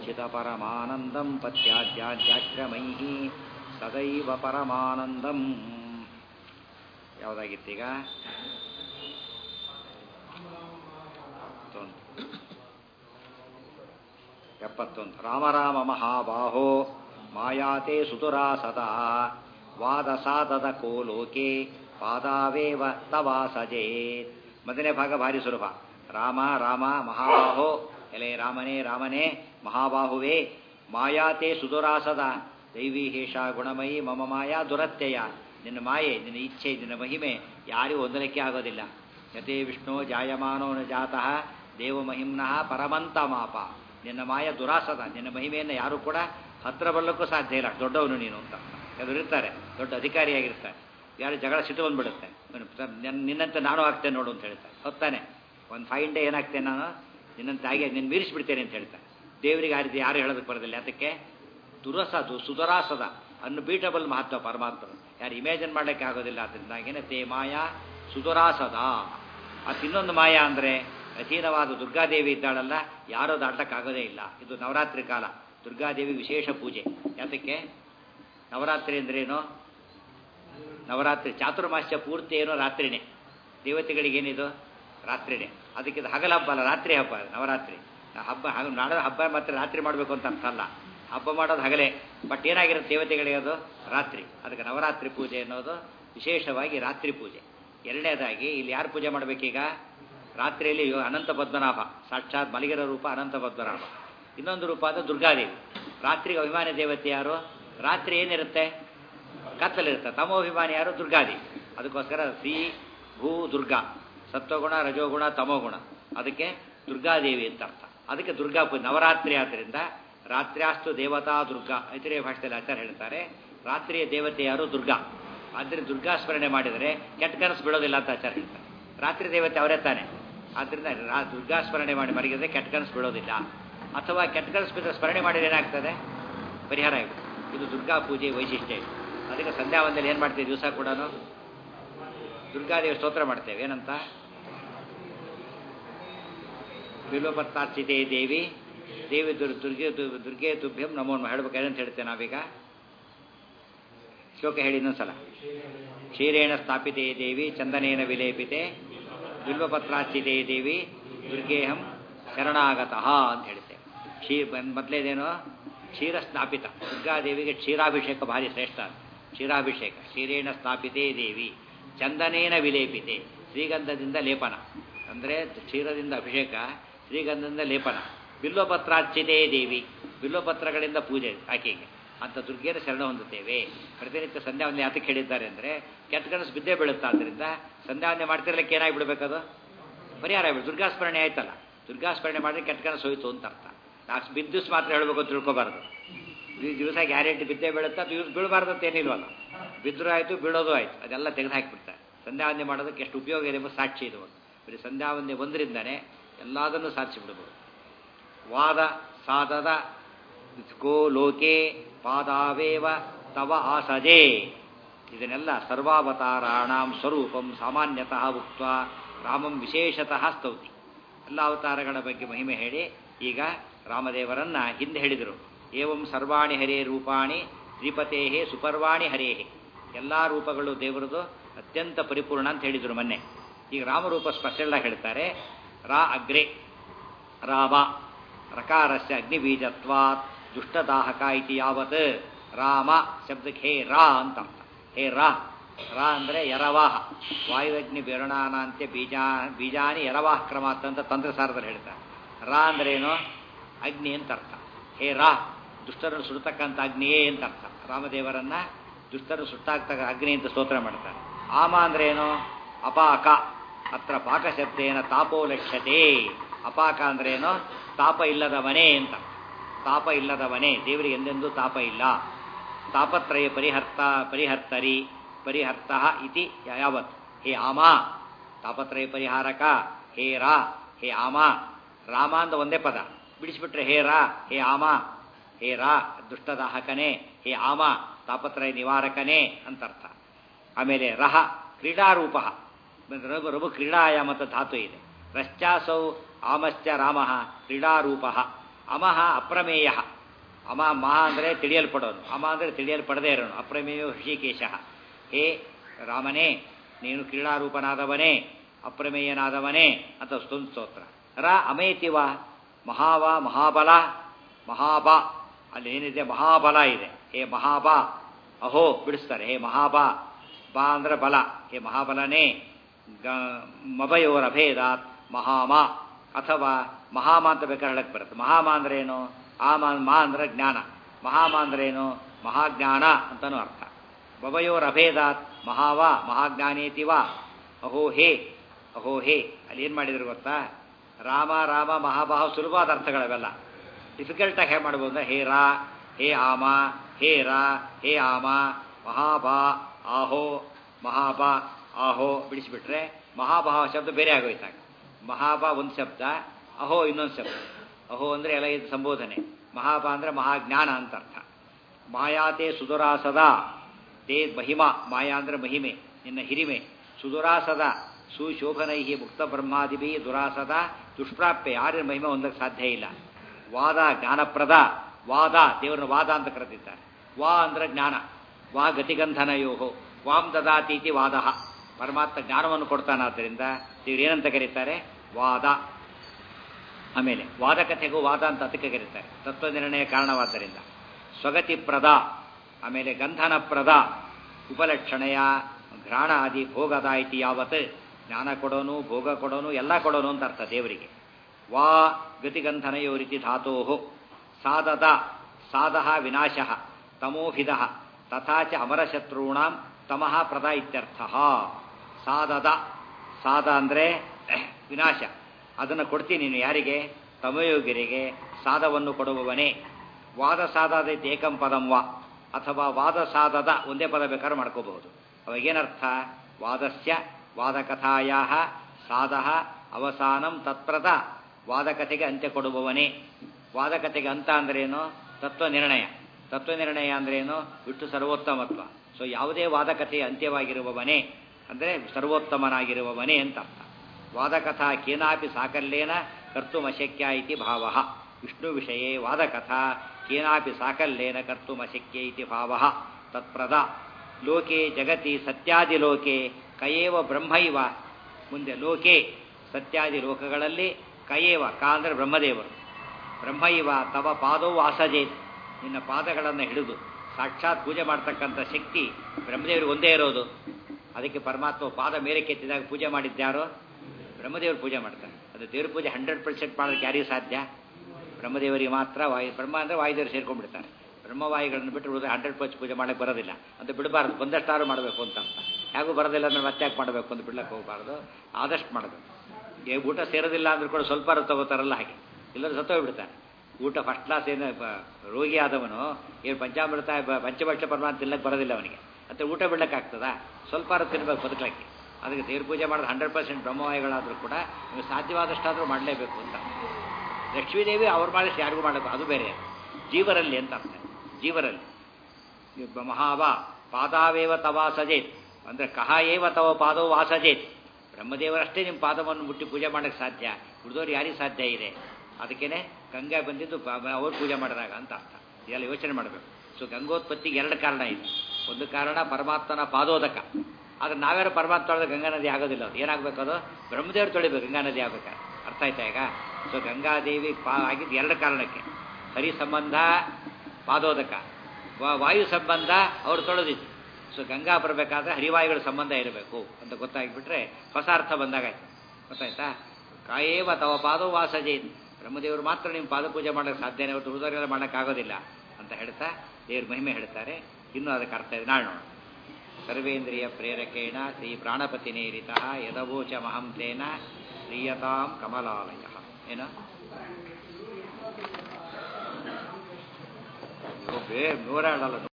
ಈಶಿತ ಪರಮಾನಂದಂ ಪತ್ಯಾದ್ಯಾದ್ಯಾಶ್ರಮೈಃ ಸದೈವ ಪರಮಾನಂದಂ ಯಾವುದಾಗಿತ್ತೀಗ ಎಪ್ಪತ್ತೊಂದು ರಾಮ ರಾಮ ಮಹಾಬಾಹೋ ಮಾಯಾತೆ ಸುತುರಾ ಸದಾ ವಾದ ಸಾಧದ ಕೋ ಲೋಕೆ ಪಾದಾವೇವ ತವಾ ಸಜೇತ್ ಮೊದಲನೇ ಭಾಗ ಭಾರಿ ಸುಲಭ ರಾಮ ರಾಮ ಮಹಾಬಾಹೋ ಎಲೆ ರಾಮನೇ ರಾಮನೇ ಮಹಾಬಾಹುವೇ ಮಾಯಾತೆ ಸುದುರಾಸದ ದೈವಿ ಹೇಷ ಗುಣಮಯಿ ಮಮ ಮಾಯಾ ದುರತ್ಯಯ ನಿನ್ನ ಮಾಯೆ ನಿನ್ನ ಇಚ್ಛೆ ನಿನ್ನ ಮಹಿಮೆ ಯಾರಿಗೂ ಹೊಂದಲಿಕ್ಕೆ ಆಗೋದಿಲ್ಲ ಯಥೇ ವಿಷ್ಣು ಜಾಯಮಾನೋ ನ ಜಾತಃ ದೇವಮಹಿಮ್ನಃ ಪರಮಂತ ಮಾಪ ನಿನ್ನ ಮಾಯ ದುರಾಸದ ನಿನ್ನ ಮಹಿಮೆಯನ್ನು ಯಾರು ಕೂಡ ಹತ್ರ ಬರಲಿಕ್ಕೂ ಸಾಧ್ಯ ಇಲ್ಲ ದೊಡ್ಡವನು ನೀನು ಅಂತ ಕೆಲವರು ಇರ್ತಾರೆ ದೊಡ್ಡ ಅಧಿಕಾರಿಯಾಗಿರ್ತಾರೆ ಯಾರು ಜಗಳ ಸಿಟ್ಟು ಬಂದ್ಬಿಡುತ್ತೆ ನಿನ್ನಂತೆ ನಾನು ಆಗ್ತೇನೆ ನೋಡು ಅಂತ ಹೇಳ್ತಾರೆ ಹೊತ್ತಾನೆ ಒಂದು ಫೈನ್ ಡೇ ಏನಾಗ್ತೇನೆ ನಾನು ನಿನ್ನಂತೆ ಹಾಗೆ ನಿನ್ನ ಮೀರಿಸಿಬಿಡ್ತೇನೆ ಅಂತ ಹೇಳ್ತಾರೆ ದೇವರಿಗೆ ಆ ರೀತಿ ಯಾರು ಹೇಳೋದಕ್ಕೆ ಬರೋದಿಲ್ಲ ಅದಕ್ಕೆ ದುರಸದು ಸುಧರಾಸದ ಅನ್ಬೀಟಬಲ್ ಮಹತ್ವ ಪರಮಾತ್ಮ ಯಾರು ಇಮ್ಯಾಜಿನ್ ಮಾಡಲಿಕ್ಕೆ ಆಗೋದಿಲ್ಲ ಅದರಿಂದಾಗೇನೆ ತೇ ಮಾಯಾ ಸುಧರಾಸದ ಅದು ಇನ್ನೊಂದು ಮಾಯಾ ಅಂದರೆ ಅಧೀನವಾದ ದುರ್ಗಾದೇವಿ ಇದ್ದಾಳಲ್ಲ ಯಾರೋ ದಾಟಕ್ಕಾಗೋದೇ ಇಲ್ಲ ಇದು ನವರಾತ್ರಿ ಕಾಲ ದುರ್ಗಾದೇವಿ ವಿಶೇಷ ಪೂಜೆ ಯಾತಕ್ಕೆ ನವರಾತ್ರಿ ಅಂದ್ರೇನು ನವರಾತ್ರಿ ಚಾತುರ್ಮಾಸ್ಯ ಪೂರ್ತಿ ಏನೋ ರಾತ್ರಿನೇ ದೇವತೆಗಳಿಗೇನಿದು ರಾತ್ರಿನೇ ಅದಕ್ಕೆ ಇದು ಹಗಲ ಹಬ್ಬ ಅಲ್ಲ ರಾತ್ರಿ ಹಬ್ಬ ನವರಾತ್ರಿ ಹಬ್ಬ ನಾಡ ಹಬ್ಬ ಮತ್ತೆ ರಾತ್ರಿ ಮಾಡಬೇಕು ಅಂತ ಅರ್ಥ ಅಲ್ಲ ಹಬ್ಬ ಮಾಡೋದು ಹಗಲೇ ಬಟ್ ಏನಾಗಿರುತ್ತೆ ದೇವತೆಗಳಿಗೆ ಅದು ರಾತ್ರಿ ಅದಕ್ಕೆ ನವರಾತ್ರಿ ಪೂಜೆ ಅನ್ನೋದು ವಿಶೇಷವಾಗಿ ರಾತ್ರಿ ಪೂಜೆ ಎರಡನೇದಾಗಿ ಇಲ್ಲಿ ಯಾರು ಪೂಜೆ ಮಾಡಬೇಕೀಗ ರಾತ್ರಿಯಲ್ಲಿ ಅನಂತ ಪದ್ಮನಾಭ ಸಾಕ್ಷಾತ್ ಮಲಗಿರೋ ರೂಪ ಅನಂತ ಪದ್ಮನಾಭ ಇನ್ನೊಂದು ರೂಪ ಅದು ದುರ್ಗಾದೇವಿ ರಾತ್ರಿಗೆ ಅಭಿಮಾನಿ ದೇವತೆ ಯಾರು ರಾತ್ರಿ ಏನಿರುತ್ತೆ ಕತ್ತಲಿರುತ್ತೆ ತಮೋಭಿಮಾನಿ ಯಾರು ದುರ್ಗಾದೇವಿ ಅದಕ್ಕೋಸ್ಕರ ಶ್ರೀ ಭೂ ದುರ್ಗಾ ಸತ್ವಗುಣ ರಜೋಗುಣ ತಮೋಗುಣ ಅದಕ್ಕೆ ದುರ್ಗಾದೇವಿ ಅಂತ ಅರ್ಥ ಅದಕ್ಕೆ ದುರ್ಗಾ ಪೂಜೆ ನವರಾತ್ರಿ ಆದ್ದರಿಂದ ರಾತ್ರಿಯಾಸ್ತು ದೇವತಾ ದುರ್ಗಾ ಐತಿರೇಯ ಭಾಷೆಯಲ್ಲಿ ಆಚಾರ್ಯ ಹೇಳ್ತಾರೆ ರಾತ್ರಿಯ ದೇವತೆ ಯಾರು ದುರ್ಗಾ ಆದ್ದರಿಂದ ದುರ್ಗಾ ಸ್ಮರಣೆ ಮಾಡಿದರೆ ಕೆಟ್ಟ ಕನಸು ಬಿಡೋದಿಲ್ಲ ಅಂತ ಆಚಾರ್ಯ ಹೇಳ್ತಾರೆ ರಾತ್ರಿ ದೇವತೆ ಅವರೇ ತಾನೆ ಆದ್ದರಿಂದ ದುರ್ಗಾ ಸ್ಮರಣೆ ಮಾಡಿ ಮಲಗಿದ್ರೆ ಕೆಟ್ಟ ಕನಸು ಬಿಡೋದಿಲ್ಲ ಅಥವಾ ಕೆಟ್ಟ ಕನಸು ಬಿದ್ದರೆ ಸ್ಮರಣೆ ಮಾಡಿದ್ರೆ ಏನಾಗ್ತದೆ ಪರಿಹಾರ ಆಗುತ್ತೆ ಇದು ದುರ್ಗಾ ಪೂಜೆ ವೈಶಿಷ್ಟ್ಯ ಇದೆ ಅದಕ್ಕೆ ಸಂಧ್ಯಾ ವಂದನೆ ಏನು ಮಾಡ್ತೀವಿ ದಿವಸ ಕೂಡ ದುರ್ಗಾದೇವಿ ಸ್ತೋತ್ರ ಮಾಡ್ತೇವೆ ಏನಂತ ಬಿಲ್ವಪತ್ತಾರ್ಚಿತೆ ದೇವಿ ದೇವಿ ದುರ್ ದುರ್ಗೆ ದುರ್ಗೆ ತುಭ್ಯಂ ನಮೋ ಹೇಳ್ಬೇಕು ಏನಂತ ಹೇಳ್ತೇವೆ ನಾವೀಗ ಶ್ಲೋಕ ಹೇಳಿ ಇನ್ನೊಂದ್ಸಲ ಕ್ಷೀರೇಣ ಸ್ಥಾಪಿತೆ ದೇವಿ ಚಂದನೇನ ವಿಲೇಪಿತೆ ಬಿಲ್ವಪತ್ರಾರ್ಚಿತೆ ದೇವಿ ದುರ್ಗೇಹಂ ಶರಣಾಗತಃ ಅಂತ ಹೇಳ್ತೇವೆ ಕ್ಷೀ ಮೊದಲೇದೇನು ಕ್ಷೀರ ಸ್ಥಾಪಿತ ದುರ್ಗಾದೇವಿಗೆ ಕ್ಷೀರಾಭಿಷೇಕ ಭಾರಿ ಶ್ರೇಷ್ಠ ಕ್ಷೀರಾಭಿಷೇಕ ಕ್ಷೀರೇಣ ಸ್ಥಾಪಿತೆ ದೇವಿ ಚಂದನೇನ ವಿಲೇಪಿತೆ ಶ್ರೀಗಂಧದಿಂದ ಲೇಪನ ಅಂದರೆ ಕ್ಷೀರದಿಂದ ಅಭಿಷೇಕ ಶ್ರೀಗಂಧದಿಂದ ಲೇಪನ ಬಿಲ್ವಪತ್ರಾರ್ಚಿತೆ ದೇವಿ ಬಿಲ್ವಪತ್ರಗಳಿಂದ ಪೂಜೆ ಆಕೆಗೆ ಅಂತ ದುರ್ಗೆಯ ಶರಣ ಹೊಂದುತ್ತೇವೆ ಪ್ರತಿನಿತ್ಯ ಸಂಧ್ಯಾವಂದನೆ ಯಾತಕ್ಕೆ ಹೇಳಿದ್ದಾರೆ ಅಂದರೆ ಕೆಟ್ಟ ಕನಸು ಬಿದ್ದೇ ಬೀಳುತ್ತೆ ಆದ್ದರಿಂದ ಸಂಧ್ಯಾವಂದನೆ ಮಾಡ್ತಿರ್ಲಿಕ್ಕೆ ಏನಾಗ್ಬಿಡ್ಬೇಕದು ಪರಿಹಾರ ಆಗ್ಬಿಡು ದುರ್ಗಾಸ್ಮರಣೆ ಆಯ್ತಲ್ಲ ದುರ್ಗಾಸ್ಮರಣೆ ಮಾಡಿದ್ರೆ ಕೆಟ್ಟ ಕನಸು ಹೋಯ್ತು ಅಂತ ಅರ್ಥ ನಾಲ್ಕು ಬಿದ್ದಿಸ್ ಮಾತ್ರ ಹೇಳ್ಬೇಕು ಅಂತ ತಿಳ್ಕೊಬಾರ್ದು ಈ ದಿವಸ ಗ್ಯಾರಂಟಿ ಬಿದ್ದೇ ಬೀಳುತ್ತೆ ಅದು ಇವ್ರು ಬೀಳಬಾರ್ದು ಅಂತ ಏನಿಲ್ವಲ್ಲ ಬಿದ್ದರೂ ಆಯಿತು ಬೀಳೋದು ಆಯಿತು ಅದೆಲ್ಲ ತೆಗೆದು ಹಾಕಿಬಿಡ್ತಾರೆ ಸಂಧ್ಯಾವಂದನೆ ಮಾಡೋದಕ್ಕೆ ಎಷ್ಟು ಉಪಯೋಗ ಇದೆ ಎಂಬ ಸಾಕ್ಷಿ ಇದು ಬರೀ ಸಂಧ್ಯಾವಂದನೆ ಒಂದರಿಂದನೇ ಎಲ್ಲದನ್ನು ಸಾಧಿಸಿಬಿಡ್ಬೋದು ವಾದ ಸಾಧದ ಗೋ ಲೋಕೆ ಪಾದಾವೇವ ತವ ಆಸಜೆ ಇದನ್ನೆಲ್ಲ ಸರ್ವಾವತಾರಾಣಾಂ ಸ್ವರೂಪಂ ಸಾಮಾನ್ಯತಃ ಉಕ್ತ ರಾಮಂ ವಿಶೇಷತಃ ಸ್ತೌತಿ ಎಲ್ಲ ಅವತಾರಗಳ ಬಗ್ಗೆ ಮಹಿಮೆ ಹೇಳಿ ಈಗ ರಾಮದೇವರನ್ನ ಹಿಂದೆ ಹೇಳಿದರು ಏವಂ ಸರ್ವಾಣಿ ಹರೇ ರೂಪಾಣಿ ಶ್ರೀಪತೇ ಸುಪರ್ವಾಣಿ ಹರೇಹೇ ಎಲ್ಲ ರೂಪಗಳು ದೇವರದು ಅತ್ಯಂತ ಪರಿಪೂರ್ಣ ಅಂತ ಹೇಳಿದರು ಮೊನ್ನೆ ಈಗ ರಾಮರೂಪ ಸ್ಪೆಷಲ್ ಆಗಿ ಹೇಳ್ತಾರೆ ರಾ ಅಗ್ರೆ ರಾಮ ರಕಾರಸ್ಯ ಅಗ್ನಿಬೀಜತ್ವಾತ್ ದುಷ್ಟದಾಹಕ ಇತಿ ಯಾವತ್ ರಾಮ ಶಬ್ದಕ್ಕೆ ಹೇ ರಾ ಅಂತ ಅರ್ಥ ಹೇ ರಾ ರಾ ಅಂದರೆ ಯರವಾಹ ವಾಯುವಗ್ನಿ ಬೇರಣಾನಾಂತ್ಯ ಬೀಜಾ ಬೀಜಾನಿ ಯರವಾಹ ಕ್ರಮಾತ್ ಅಂತ ತಂತ್ರಸಾರದಲ್ಲಿ ಹೇಳ್ತಾರೆ ರಾ ಅಂದ್ರೇನು ಅಗ್ನಿ ಅಂತ ಅರ್ಥ ಹೇ ರಾ ದುಷ್ಟರನ್ನು ಸುಡತಕ್ಕಂಥ ಅಗ್ನಿಯೇ ಅಂತ ಅರ್ಥ ರಾಮದೇವರನ್ನ ದುಷ್ಟರು ಸುಟ್ಟಾಗ್ತಕ್ಕ ಅಗ್ನಿ ಅಂತ ಸ್ತೋತ್ರ ಮಾಡ್ತಾರೆ ಆಮ ಅಂದ್ರೇನು ಅಪಾಕ ಅತ್ರ ಪಾಕಶಬ್ದೇನ ತಾಪೋ ಲಕ್ಷ್ಯತೆ ಅಪಾಕ ಅಂದ್ರೇನು ತಾಪ ಇಲ್ಲದ ಮನೆ ಅಂತ ತಾಪ ಇಲ್ಲದ ಮನೆ ದೇವರಿಗೆ ಎಂದೆಂದೂ ತಾಪ ಇಲ್ಲ ತಾಪತ್ರಯ ಪರಿಹರ್ತ ಪರಿಹರ್ತರಿ ಪರಿಹರ್ತ ಇತಿ ಯಾವತ್ ಹೇ ಆಮ ತಾಪತ್ರಯ ಪರಿಹಾರಕ ಹೇ ರಾ ಹೇ ಆಮ ರಾಮ ಅಂತ ಒಂದೇ ಪದ ಬಿಡಿಸ್ಬಿಟ್ರೆ ಹೇ ರಾ ಹೇ ಆಮ ಹೇ ರಾ ದುಷ್ಟದಾಹಕನೇ ಹೇ ಆಮ ತಾಪತ್ರಯ ನಿವಾರಕನೇ ಅಂತ ಅರ್ಥ ಆಮೇಲೆ ರಹ ಕ್ರೀಡಾರೂಪ ರಘು ರಘು ಕ್ರೀಡಾಯಾಮ ಅಂತ ಧಾತು ಇದೆ ರಶ್ಚಾಸೌ ಆಮಶ್ಚ ರಾಮ ಕ್ರೀಡಾರೂಪ ಅಮಹ ಅಪ್ರಮೇಯ ಅಮ ಮಹ ಅಂದರೆ ತಿಳಿಯಲ್ಪಡೋನು ಅಮ ಅಂದರೆ ತಿಳಿಯಲ್ಪಡದೇ ಇರೋನು ಅಪ್ರಮೇಯ ಹೃಷಿಕೇಶ ಹೇ ರಾಮನೇ ನೀನು ಕ್ರೀಡಾರೂಪನಾದವನೇ ಅಪ್ರಮೇಯನಾದವನೇ ಅಂತ ಸ್ತುನ್ ಸ್ತೋತ್ರ ರ ಅಮೇತಿವ ಮಹಾವ ಮಹಾಬಲ ಮಹಾಬ ಅಲ್ಲಿ ಏನಿದೆ ಮಹಾಬಲ ಇದೆ ಹೇ ಮಹಾಬ ಅಹೋ ಬಿಡಿಸ್ತಾರೆ ಹೇ ಮಹಾಬ ಬಾ ಅಂದ್ರೆ ಬಲ ಹೇ ಮಹಾಬಲನೇ ಗ ಮಭಯೋರ ಅಭೇದಾತ್ ಮಹಾಮ ಅಥವಾ ಮಹಾಮ ಅಂತ ಬೇಕಾದ್ರೆ ಹೇಳಕ್ ಬರುತ್ತೆ ಮಹಾಮ ಅಂದ್ರೆ ಏನು ಆಮ ಮಾ ಅಂದ್ರೆ ಜ್ಞಾನ ಮಹಾಮ ಅಂದ್ರೆ ಏನು ಮಹಾಜ್ಞಾನ ಅಂತನೂ ಅರ್ಥ ಬಭಯೋರ ಅಭೇದಾತ್ ಮಹಾವ ಮಹಾಜ್ಞಾನೇತಿ ವಾ ಅಹೋ ಹೇ ಅಹೋ ಹೇ ಅಲ್ಲಿ ಏನು ಮಾಡಿದ್ರು ಗೊತ್ತಾ ರಾಮ ರಾಮ ಮಹಾಬಾಹ ಸುಲಭವಾದ ಅರ್ಥಗಳವೆಲ್ಲ ಡಿಫಿಕಲ್ಟಾಗಿ ಹೇಗೆ ಮಾಡ್ಬೋದು ಅಂದ್ರೆ ಹೇ ರಾ ಹೇ ಆಮ ಹೇ ರಾ ಹೇ ಆಮ ಮಹಾಬಾ ಆಹೋ ಮಹಾಬ ಆಹೋ ಬಿಡಿಸಿಬಿಟ್ರೆ ಮಹಾಬಾಹ ಶಬ್ದ ಬೇರೆ ಆಗೋಯ್ತಾಗ ಮಹಾಬ ಒಂದು ಶಬ್ದ ಅಹೋ ಇನ್ನೊಂದು ಶಬ್ದ ಅಹೋ ಅಂದರೆ ಎಲ್ಲ ಇದು ಸಂಬೋಧನೆ ಮಹಾಬ ಅಂದರೆ ಮಹಾಜ್ಞಾನ ಅಂತ ಅರ್ಥ ಮಾಯಾತೆ ಸುದುರಾಸದ ತೇ ಮಹಿಮಾ ಮಾಯಾ ಅಂದರೆ ಮಹಿಮೆ ನಿನ್ನ ಹಿರಿಮೆ ಸುದುರಾಸದ ಸುಶೋಭನೈ ಮುಕ್ತ ಬ್ರಹ್ಮಾದಿಭಿ ದುರಾಸದ ದುಷ್ಪ್ರಾಪ್ಯ ಯಾರ ಮಹಿಮೆ ಹೊಂದಕ್ಕೆ ಸಾಧ್ಯ ಇಲ್ಲ ವಾದ ಜ್ಞಾನಪ್ರದ ವಾದ ದೇವರನ್ನ ವಾದ ಅಂತ ಕರೆದಿದ್ದಾರೆ ವಾ ಅಂದ್ರೆ ಜ್ಞಾನ ವಾ ಗತಿಗಂಧನಯೋಹೋ ವಾಮ್ ದದಾತೀತಿ ವಾದ ಪರಮಾತ್ಮ ಜ್ಞಾನವನ್ನು ಕೊಡ್ತಾನಾದ್ದರಿಂದ ದೇವ್ರು ಏನಂತ ಕರೀತಾರೆ ವಾದ ಆಮೇಲೆ ವಾದಕತೆಗೂ ವಾದ ಅಂತ ಅದಕ್ಕೆ ಕರೀತಾರೆ ತತ್ವ ನಿರ್ಣಯ ಕಾರಣವಾದ್ದರಿಂದ ಸ್ವಗತಿ ಪ್ರದ ಆಮೇಲೆ ಗಂಧನ ಪ್ರದ ಉಪಲಕ್ಷಣೆಯ ಘ್ರಾಣ ಆದಿ ಭೋಗದ ಇತಿ ಯಾವತ್ ಜ್ಞಾನ ಕೊಡೋನು ಭೋಗ ಕೊಡೋನು ಎಲ್ಲ ಕೊಡೋನು ಅಂತ ಅರ್ಥ ದೇವರಿಗೆ ವಾ ಗತಿಗಂಧನಯೋ ರೀತಿ ಧಾತೋ ಸಾಧದ ಸಾಧಃ ವಿನಾಶ ತಮೋಭಿದ ತಥಾ ಚ ಅಮರಶತ್ರುಣಾಂ ತಮಃ ಪ್ರದ ಇತ್ಯರ್ಥ ಸಾಧದ ಸಾಧ ಅಂದರೆ ವಿನಾಶ ಅದನ್ನು ಕೊಡ್ತೀನಿ ನೀನು ಯಾರಿಗೆ ತಮಯೋಗಿರಿಗೆ ಸಾಧವನ್ನು ಕೊಡುವವನೇ ವಾದ ಸಾಧದ ಏಕಂ ಪದಂ ವಾ ಅಥವಾ ವಾದ ಸಾಧದ ಒಂದೇ ಪದ ಬೇಕಾದ್ರೆ ಮಾಡ್ಕೋಬಹುದು ಅವಾಗೇನರ್ಥ ವಾದಸ್ಯ ವಾದಕಥಾಯ ಸಾಧ ಅವಸಾನಂ ತತ್ಪ್ರದ ವಾದಕತೆಗೆ ಅಂತ್ಯ ಕೊಡುವವನೇ ವಾದಕತೆಗೆ ಅಂತ ಅಂದ್ರೇನು ತತ್ವ ನಿರ್ಣಯ ತತ್ವ ನಿರ್ಣಯ ಅಂದ್ರೇನು ವಿಟ್ಟು ಸರ್ವೋತ್ತಮತ್ವ ಸೊ ಯಾವುದೇ ವಾದಕತೆಯ ಅಂತ್ಯವಾಗಿರುವವನೇ ಅಂದರೆ ಸರ್ವೋತ್ತಮನಾಗಿರುವವನೇ ಅಂತ ಅರ್ಥ ವಾದಕಥಾ ಕೇನಾಪಿ ಸಾಕಲ್ಯೇನ ಕರ್ತುಮಶಕ್ಯ ಇತಿ ಭಾವ ವಿಷ್ಣು ವಿಷಯೇ ವಾದಕಥಾ ಕೇನಾಪಿ ಸಾಕಲ್ಯೇನ ಕರ್ತುಮಶಕ್ಯ ಇತಿ ಭಾವ ತತ್ಪ್ರದ ಲೋಕೆ ಜಗತಿ ಸತ್ಯಾದಿ ಲೋಕೆ ಕಯೇವ ಬ್ರಹ್ಮೈವ ಮುಂದೆ ಲೋಕೆ ಸತ್ಯಾದಿ ಲೋಕಗಳಲ್ಲಿ ಕಯೇವ ಕ ಅಂದರೆ ಬ್ರಹ್ಮದೇವರು ಬ್ರಹ್ಮೈವ ತವ ಪಾದವು ಆಸಜೇತ್ ನಿನ್ನ ಪಾದಗಳನ್ನು ಹಿಡಿದು ಸಾಕ್ಷಾತ್ ಪೂಜೆ ಮಾಡ್ತಕ್ಕಂಥ ಶಕ್ತಿ ಬ್ರಹ್ಮದೇವರಿಗೆ ಒಂದೇ ಇರೋದು ಅದಕ್ಕೆ ಪರಮಾತ್ಮ ಪಾದ ಮೇಲೆ ಕೆತ್ತಿದಾಗ ಪೂಜೆ ಮಾಡಿದ್ಯಾರೋ ಬ್ರಹ್ಮದೇವರು ಪೂಜೆ ಮಾಡ್ತಾರೆ ಅದು ದೇವ್ರ ಪೂಜೆ ಹಂಡ್ರೆಡ್ ಪರ್ಸೆಂಟ್ ಮಾಡೋದಕ್ಕೆ ಯಾರಿಗೂ ಸಾಧ್ಯ ಬ್ರಹ್ಮದೇವರಿಗೆ ಮಾತ್ರ ವಾಯು ಬ್ರಹ್ಮ ಅಂದರೆ ವಾಯುದೇವರು ಸೇರ್ಕೊಂಡ್ಬಿಡ್ತಾರೆ ಬ್ರಹ್ಮವಾಯುಗಳನ್ನು ಬಿಟ್ಟು ಉಳಿದ್ರೆ ಹಂಡ್ರೆಡ್ ಪರ್ಸೆಂಟ್ ಪೂಜೆ ಮಾಡಕ್ಕೆ ಬರೋದಿಲ್ಲ ಅಂತ ಬಿಡಬಾರ್ದು ಬಂದಷ್ಟಾರು ಮಾಡಬೇಕು ಅಂತ ಅರ್ಥ ಯಾಕೂ ಬರೋದಿಲ್ಲ ಅಂದ್ರೆ ಮತ್ತೆ ಯಾಕೆ ಮಾಡಬೇಕು ಅಂತ ಬಿಡ್ಲಕ್ಕೆ ಹೋಗಬಾರ್ದು ಆದಷ್ಟು ಮಾಡಬೇಕು ಏ ಊಟ ಸೇರೋದಿಲ್ಲ ಅಂದ್ರೂ ಕೂಡ ಸ್ವಲ್ಪ ತಗೋತಾರಲ್ಲ ಹಾಗೆ ಇಲ್ಲದ್ರೆ ಸತ್ತೋಗ್ಬಿಡ್ತಾರೆ ಊಟ ಫಸ್ಟ್ ಕ್ಲಾಸ್ ಏನು ರೋಗಿ ಆದವನು ಏನು ಪಂಚಾಮೃತ ಪಂಚಭಕ್ಷ ಪರಮಾತ್ಮ ತಿನ್ನಕ್ಕೆ ಬರೋದಿಲ್ಲ ಅವನಿಗೆ ಅಂತ ಊಟ ಬಿಡ್ಲಿಕ್ಕಾಗ್ತದಾ ಸ್ವಲ್ಪ ತಿನ್ಬೇಕು ಬದುಕಲಿಕ್ಕೆ ಅದಕ್ಕೆ ದೇವ್ರ ಪೂಜೆ ಮಾಡೋದು ಹಂಡ್ರೆಡ್ ಪರ್ಸೆಂಟ್ ಬ್ರಹ್ಮವಾಯುಗಳಾದರೂ ಕೂಡ ನೀವು ಸಾಧ್ಯವಾದಷ್ಟಾದರೂ ಮಾಡಲೇಬೇಕು ಅಂತ ಲಕ್ಷ್ಮೀದೇವಿ ಅವ್ರು ಮಾಡಿಸಿ ಯಾರಿಗೂ ಮಾಡಬೇಕು ಅದು ಬೇರೆ ಜೀವರಲ್ಲಿ ಅಂತ ಅರ್ಥ ಜೀವರಲ್ಲಿ ಮಹಾವ ಪಾದಾವೇವ ತವಾ ಸಜೇತ್ ಅಂದರೆ ಕಹ ಏವ ತವ ಪಾದವು ವಾಸಜೇತ್ ಬ್ರಹ್ಮದೇವರಷ್ಟೇ ನಿಮ್ಮ ಪಾದವನ್ನು ಮುಟ್ಟಿ ಪೂಜೆ ಮಾಡೋಕ್ಕೆ ಸಾಧ್ಯ ಉಳಿದವ್ರು ಯಾರಿಗೆ ಸಾಧ್ಯ ಇದೆ ಅದಕ್ಕೇನೆ ಗಂಗಾ ಬಂದಿದ್ದು ಅವ್ರು ಪೂಜೆ ಮಾಡಿದಾಗ ಅಂತ ಅರ್ಥ ಇದೆಲ್ಲ ಯೋಚನೆ ಮಾಡಬೇಕು ಸೊ ಗಂಗೋತ್ಪತ್ತಿಗೆ ಎರಡು ಕಾರಣ ಇದೆ ಒಂದು ಕಾರಣ ಪರಮಾತ್ಮನ ಪಾದೋದಕ ಆದ್ರೆ ನಾವ್ಯಾರು ಪರಮಾತ್ಮ ತೊಳೆದ ಗಂಗಾ ನದಿ ಆಗೋದಿಲ್ಲ ಅದು ಏನಾಗಬೇಕು ಅದು ಬ್ರಹ್ಮದೇವರು ತೊಳಿಬೇಕು ಗಂಗಾ ನದಿ ಆಗ್ಬೇಕಾದ್ರೆ ಅರ್ಥ ಆಯ್ತಾ ಈಗ ಸೊ ಗಂಗಾದೇವಿ ಪಾ ಆಗಿದ್ದು ಎರಡು ಕಾರಣಕ್ಕೆ ಹರಿ ಸಂಬಂಧ ಪಾದೋದಕ ವಾಯು ಸಂಬಂಧ ಅವ್ರು ತೊಳೆದಿದ್ದು ಸೊ ಗಂಗಾ ಬರಬೇಕಾದ್ರೆ ಹರಿವಾಯುಗಳ ಸಂಬಂಧ ಇರಬೇಕು ಅಂತ ಗೊತ್ತಾಗಿಬಿಟ್ರೆ ಹೊಸ ಅರ್ಥ ಬಂದಾಗಾಯ್ತು ಗೊತ್ತಾಯ್ತಾ ಕಾಯೇವ ತವ ಪಾದೋ ವಾಸಜೇನ್ ಬ್ರಹ್ಮದೇವರು ಮಾತ್ರ ನಿಮ್ಮ ಪಾದ ಪೂಜೆ ಮಾಡೋಕ್ಕೆ ಸಾಧ್ಯನೇ ಹೊರತು ಉಳಿದವರೆಲ್ಲ ಮಾಡೋಕ್ಕಾಗೋದಿಲ್ಲ ಅಂತ ಹೇಳ್ತಾ ದೇವ್ರ ಮಹಿಮೆ ಹೇಳ್ತಾರೆ ಇನ್ನೂ ಅದಕ್ಕೆ ಅರ್ಥ ಇದೆ ನಾಳೆ ನೋಡೋಣ ಸರ್ವೇಂದ್ರಿಯ ಪ್ರೇರಕೇಣ ಶ್ರೀ ಪ್ರಾಣಪತಿ ನೇರಿತ ಯದವೋಚ ಮಹಂ ತೇನ ಶ್ರೀಯತಾಂ ಕಮಲಾಲಯ ಏನ ನೂರ ಹೇಳಲ್ಲ